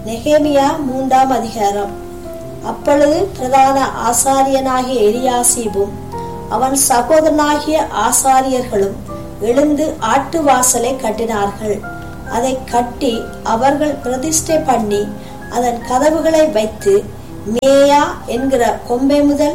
நெகேமியா மூன்றாம் அதிகாரம் அப்பொழுது பிரதான ஆசாரியனாகிய எலியாசீபும் அவன் சகோதரனாகிய ஆசாரியர்களும் எழுந்து ஆட்டு வாசலை கட்டினார்கள் அதை கட்டி அவர்கள் பிரதிஷ்டை பண்ணி அதன் கதவுகளை வைத்து மேயா என்கிற கொம்பை முதல்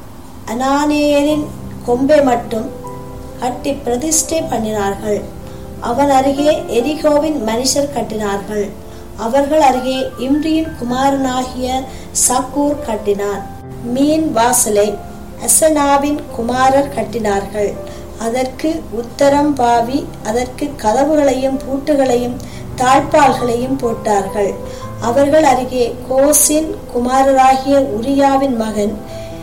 அனானேயரின் கொம்பை மட்டும் கட்டி பிரதிஷ்டை பண்ணினார்கள் அவன் அருகே எரிகோவின் மனுஷர் கட்டினார்கள் அவர்கள் அருகே இம்ரியின் குமாரனாகிய சக்கூர் கட்டினான் மீன் வாசலை அசனாவின் குமாரர் கட்டினார்கள் அதற்கு உத்தரம் பாவி அதற்கு கதவுகளையும் பூட்டுகளையும் தாழ்பால்களையும் போட்டார்கள் அவர்கள் அருகே கோசின் குமாரராகிய உரியாவின் மகன்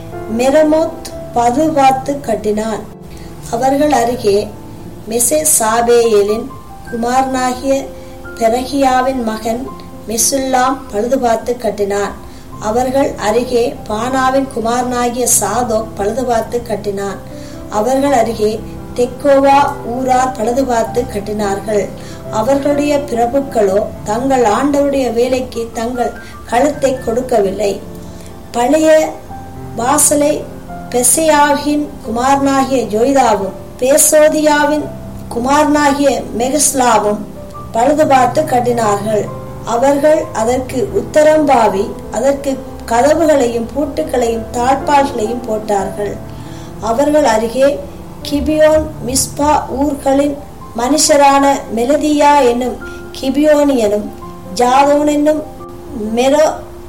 மெரமோத் பதுவாத்து கட்டினான் அவர்கள் அருகே மெசே சாபேயலின் குமாரனாகிய பெரகியாவின் மகன் மெசுல்லாம் பழுதுபார்த்து கட்டினான் அவர்கள் அருகே பானாவின் குமாரனாகிய சாதோக் பழுதுபார்த்து கட்டினான் அவர்கள் அருகே தெக்கோவா ஊரார் பழுதுபார்த்து கட்டினார்கள் அவர்களுடைய பிரபுக்களோ தங்கள் ஆண்டவருடைய வேலைக்கு தங்கள் கழுத்தை கொடுக்கவில்லை பழைய வாசலை பெசையாகின் குமாரனாகிய ஜோய்தாவும் பேசோதியாவின் குமாரனாகிய மெகஸ்லாவும் பழுதுபார்த்து கட்டினார்கள் அவர்கள் அதற்கு உத்தரம்பாவி அதற்கு கதவுகளையும் பூட்டுகளையும் தாழ்பால்களையும் போட்டார்கள் அவர்கள் அருகே கிபியோன் மிஸ்பா ஊர்களின் மனுஷரான மெலதியா என்னும் கிபியோனியனும் ஜாதோன் என்னும் மெரோ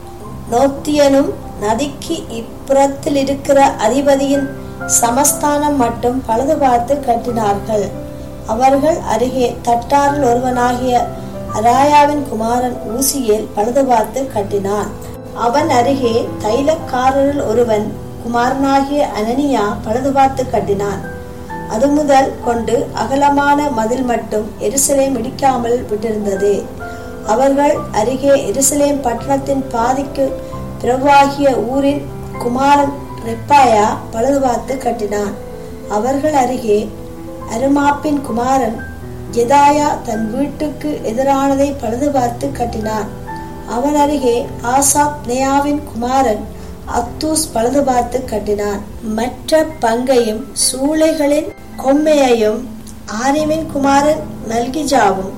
நோத்தியனும் நதிக்கு இப்புறத்தில் இருக்கிற அதிபதியின் சமஸ்தானம் மட்டும் பழுது பார்த்து கட்டினார்கள் அவர்கள் அருகே தட்டாரில் ஒருவனாகிய அராயாவின் குமாரன் ஊசியேல் பழுது பார்த்து கட்டினான் அவன் அருகே தைலக்காரரில் ஒருவன் குமாரனாகிய அனனியா பழுது பார்த்து கட்டினான் அது முதல் கொண்டு அகலமான மதில் மட்டும் எருசலேம் இடிக்காமல் விட்டிருந்தது அவர்கள் அருகே எருசலேம் பட்டணத்தின் பாதிக்கு பிரபுவாகிய ஊரின் குமாரன் ரெப்பாயா பழுதுபார்த்து கட்டினான் அவர்கள் அருகே அருமாப்பின் குமாரன் ஜெதாயா தன் வீட்டுக்கு எதிரானதை பழுதுபார்த்து கட்டினான் அவன் அருகே ஆசாப் நேயாவின் குமாரன் அத்தூஸ் பழுதுபார்த்து கட்டினான் மற்ற பங்கையும் சூளைகளின் கொம்மையையும் ஆரிமின் குமாரன் நல்கிஜாவும்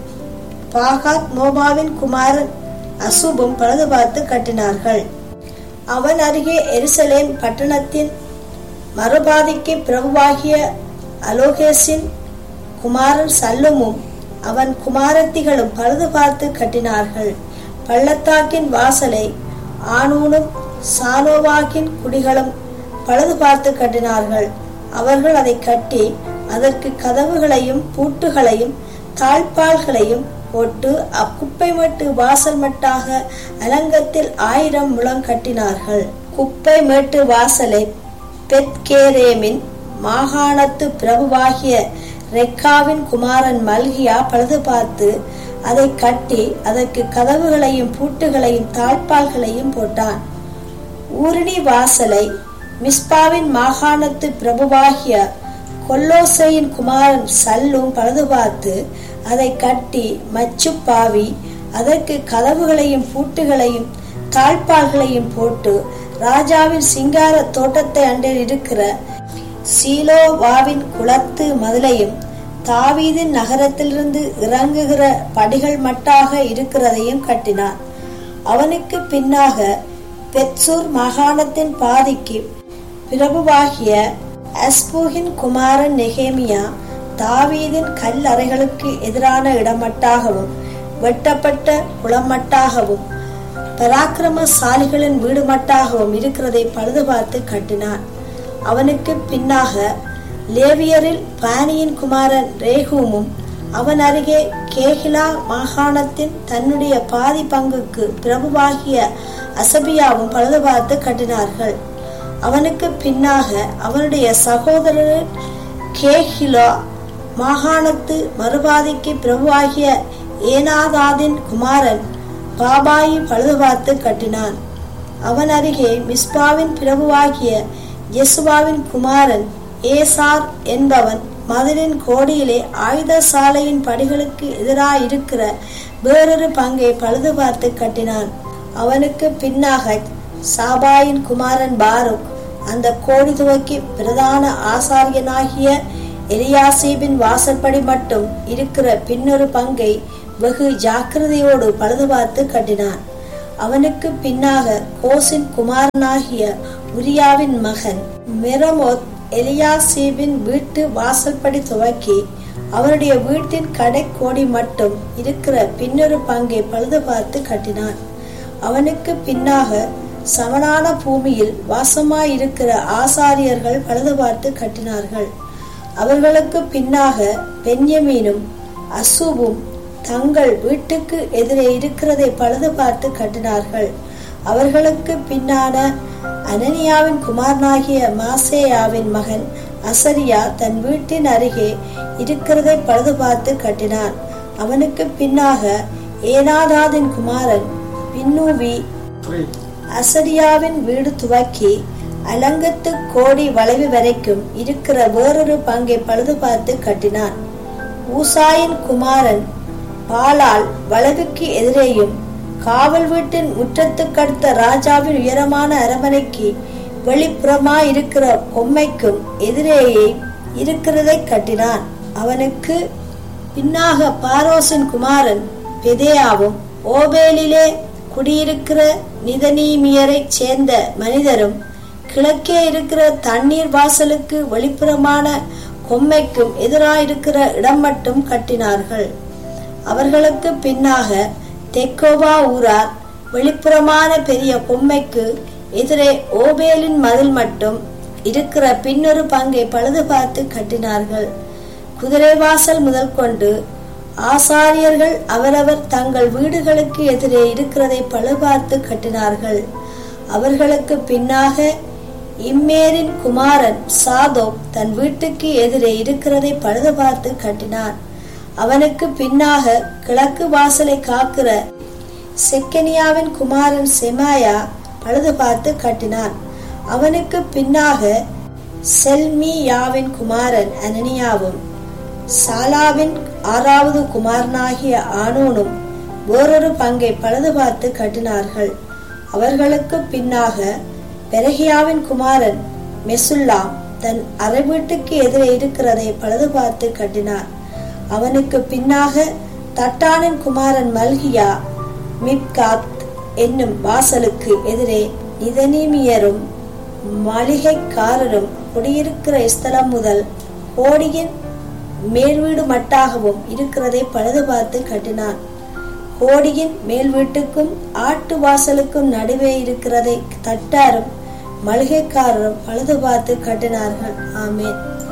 பாகாத் மோபாவின் குமாரன் அசுபும் பழுதுபார்த்து கட்டினார்கள் அவன் அருகே எருசலேம் பட்டணத்தின் மறுபாதிக்கு பிரபுவாகிய அலோகேசின் குமாரன் சல்லுமும் அவன் குமாரத்திகளும் பழுது பார்த்து கட்டினார்கள் பள்ளத்தாக்கின் வாசலை ஆனூனும் சானோவாக்கின் குடிகளும் பழுது பார்த்து கட்டினார்கள் அவர்கள் அதை கட்டி அதற்கு கதவுகளையும் பூட்டுகளையும் தாழ்பால்களையும் போட்டு அக்குப்பை மட்டு வாசல் மட்டாக அலங்கத்தில் ஆயிரம் முழம் கட்டினார்கள் குப்பை மேட்டு வாசலை பெத்கேரேமின் மாகாணத்து பிரபுவாகிய ரெக்காவின் குமாரன் மல்கியா பழுது பார்த்து அதை கட்டி அதற்கு கதவுகளையும் பூட்டுகளையும் தாழ்பால்களையும் போட்டான் ஊரணி வாசலை மிஸ்பாவின் மாகாணத்து பிரபுவாகிய கொல்லோசையின் குமாரன் சல்லும் பழுது பார்த்து அதை கட்டி மச்சு பாவி அதற்கு கதவுகளையும் பூட்டுகளையும் தாழ்பால்களையும் போட்டு ராஜாவின் சிங்கார தோட்டத்தை அண்டில் இருக்கிற சீலோவாவின் குளத்து மதிலையும் தாவீதின் நகரத்திலிருந்து இறங்குகிற படிகள் மட்டாக இருக்கிறதையும் கட்டினான் அவனுக்கு பின்னாக பெட்சூர் மாகாணத்தின் பாதிக்கு பிரபுவாகிய அஸ்பூகின் குமாரன் நெகேமியா தாவீதின் கல் அறைகளுக்கு எதிரான இடமட்டாகவும் வெட்டப்பட்ட குளமட்டாகவும் பராக்கிரமசாலிகளின் வீடு மட்டாகவும் இருக்கிறதை பழுது பார்த்து கட்டினான் அவனுக்கு பின்னாக லேவியரில் பானியின் குமாரன் ரேகூமும் அவன் அருகே கேகிலா மாகாணத்தின் தன்னுடைய பாதி பங்குக்கு பிரபுவாகிய அசபியாவும் பழுது பார்த்து கட்டினார்கள் அவனுக்கு பின்னாக அவனுடைய சகோதரர் கேஹிலா மாகாணத்து மறுபாதிக்கு பிரபுவாகிய ஏனாதாதின் குமாரன் பாபாயி பழுது பார்த்து கட்டினான் அவன் அருகே மிஸ்பாவின் பிரபுவாகிய யெசுவாவின் குமாரன் ஏசார் என்பவன் மதிலின் கோடியிலே ஆயுத சாலையின் படிகளுக்கு எதிராயிருக்கிற வேறொரு பங்கை பழுது பார்த்து கட்டினான் அவனுக்கு பின்னாக சாபாயின் குமாரன் பாருக் அந்த கோடி துவக்கி பிரதான ஆசாரியனாகிய எலியாசீபின் வாசற்படி மட்டும் இருக்கிற பின்னொரு பங்கை வெகு ஜாக்கிரதையோடு பழுது பார்த்து கட்டினான் அவனுக்கு பின்னாக கோசின் குமாரனாகிய உரியாவின் மகன் மெரமோத் எலியாசீபின் வீட்டு வாசல்படி துவக்கி அவருடைய வீட்டின் கடைக்கோடி மட்டும் இருக்கிற பின்னொரு பங்கை பழுது பார்த்து கட்டினான் அவனுக்கு பின்னாக சமனான பூமியில் வாசமாயிருக்கிற ஆசாரியர்கள் பழுது பார்த்து கட்டினார்கள் அவர்களுக்கு பின்னாக பென்யமீனும் அசூபும் தங்கள் வீட்டுக்கு எதிரே இருக்கிறதை பழுது பார்த்து கட்டினார்கள் அவர்களுக்கு பின்னான அனனியாவின் குமாரனாகிய மாசேயாவின் மகன் அசரியா தன் வீட்டின் அருகே இருக்கிறதை பழுது பார்த்து கட்டினான் அவனுக்கு பின்னாக ஏனாதாதின் குமாரன் பின்னூவி அசரியாவின் வீடு துவக்கி அலங்கத்து கோடி வளைவு வரைக்கும் இருக்கிற வேறொரு பங்கை பழுது பார்த்து கட்டினான் ஊசாயின் குமாரன் பாலால் வளைவுக்கு எதிரேயும் காவல் வீட்டின் முற்றத்துக்கடுத்த ராஜாவின் உயரமான அரமனைக்கு வெளிப்புறமாயிருக்கிற கொம்மைக்கும் எதிரேயே இருக்கிறதை கட்டினான் அவனுக்கு பின்னாக பாரோசின் குமாரன் பெதேயாவும் ஓபேலிலே குடியிருக்கிற நிதனீமியரைச் சேர்ந்த மனிதரும் கிழக்கே இருக்கிற தண்ணீர் வாசலுக்கு வெளிப்புறமான கொம்மைக்கும் எதிராயிருக்கிற இடம் மட்டும் கட்டினார்கள் அவர்களுக்கு பின்னாக தெக்கோவா ஊரார் வெளிப்புறமான பெரிய கொம்மைக்கு எதிரே ஓபேலின் மதில் மட்டும் இருக்கிற பின்னொரு பங்கை பழுது பார்த்து கட்டினார்கள் குதிரை வாசல் முதல் கொண்டு ஆசாரியர்கள் அவரவர் தங்கள் வீடுகளுக்கு எதிரே இருக்கிறதை பழுபார்த்து கட்டினார்கள் அவர்களுக்கு பின்னாக இம்மேரின் குமாரன் சாதோக் தன் வீட்டுக்கு எதிரே இருக்கிறதை பழுது பார்த்து கட்டினான் அவனுக்கு பின்னாக கிழக்கு வாசலை காக்கிற செக்கனியாவின் குமாரன் செமாயா பழுது பார்த்து கட்டினான் அவனுக்கு பின்னாக செல்மியாவின் குமாரன் அனனியாவும் சாலாவின் ஆறாவது குமாரனாகிய ஆனோனும் வேறொரு பங்கை பழுது பார்த்து கட்டினார்கள் அவர்களுக்கு பின்னாக பெரகியாவின் குமாரன் மெசுல்லாம் தன் அரை வீட்டுக்கு எதிரே இருக்கிறதை பழுது பார்த்து கட்டினான் அவனுக்கு பின்னாக தட்டானின் குமாரன் மல்கியா மிப்காத் என்னும் வாசலுக்கு எதிரே நிதனீமியரும் மாளிகைக்காரரும் குடியிருக்கிற ஸ்தலம் முதல் கோடியின் மேல் வீடு மட்டாகவும் இருக்கிறதை பழுது பார்த்து கட்டினான் கோடியின் மேல் வீட்டுக்கும் ஆட்டு வாசலுக்கும் நடுவே இருக்கிறதை தட்டாரும் மளிகைக்காரரும் பழுது பார்த்து கட்டினார்கள் ஆமேன்